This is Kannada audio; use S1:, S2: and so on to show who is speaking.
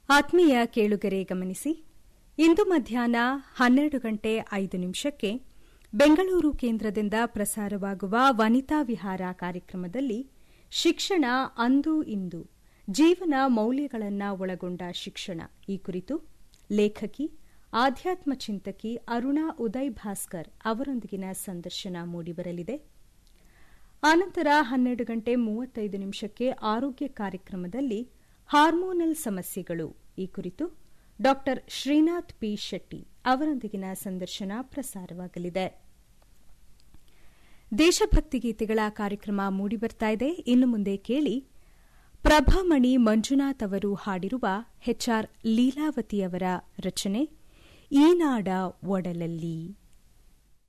S1: ಆತ್ಮೀಯ ಕೇಳುಗರೆ ಗಮನಿಸಿ ಇಂದು ಮಧ್ಯಾಹ್ನ ಹನ್ನೆರಡು ಗಂಟೆ ಐದು ನಿಮಿಷಕ್ಕೆ ಬೆಂಗಳೂರು ಕೇಂದ್ರದಿಂದ ಪ್ರಸಾರವಾಗುವ ವನಿತಾ ವಿಹಾರ ಕಾರ್ಯಕ್ರಮದಲ್ಲಿ ಶಿಕ್ಷಣ ಅಂದು ಇಂದು ಜೀವನ ಮೌಲ್ಯಗಳನ್ನು ಒಳಗೊಂಡ ಶಿಕ್ಷಣ ಈ ಕುರಿತು ಲೇಖಕಿ ಆಧ್ಯಾತ್ಮ ಚಿಂತಕಿ ಅರುಣಾ ಉದಯ್ ಭಾಸ್ಕರ್ ಅವರೊಂದಿಗಿನ ಸಂದರ್ಶನ ಮೂಡಿಬರಲಿದೆ ಆನಂತರ ಹನ್ನೆರಡು ಗಂಟೆ ಮೂವತ್ತೈದು ನಿಮಿಷಕ್ಕೆ ಆರೋಗ್ಯ ಕಾರ್ಯಕ್ರಮದಲ್ಲಿ ಹಾರ್ಮೋನಲ್ ಸಮಸ್ಯೆಗಳು ಈ ಕುರಿತು ಡಾ ಶ್ರೀನಾಥ್ ಪಿ ಶೆಟ್ಟಿ ಅವರೊಂದಿಗಿನ ಸಂದರ್ಶನ ಪ್ರಸಾರವಾಗಲಿದೆ ದೇಶಭಕ್ತಿ ಗೀತೆಗಳ ಕಾರ್ಯಕ್ರಮ ಮೂಡಿಬರ್ತಾ ಇದೆ ಇನ್ನು ಮುಂದೆ ಕೇಳಿ ಪ್ರಭಾಮಣಿ ಮಂಜುನಾಥ್ ಅವರು ಹಾಡಿರುವ ಹೆಚ್ಆರ್ ಲೀಲಾವತಿಯವರ ರಚನೆ ಈ ನಾಡ ಒಡಲಲ್ಲಿ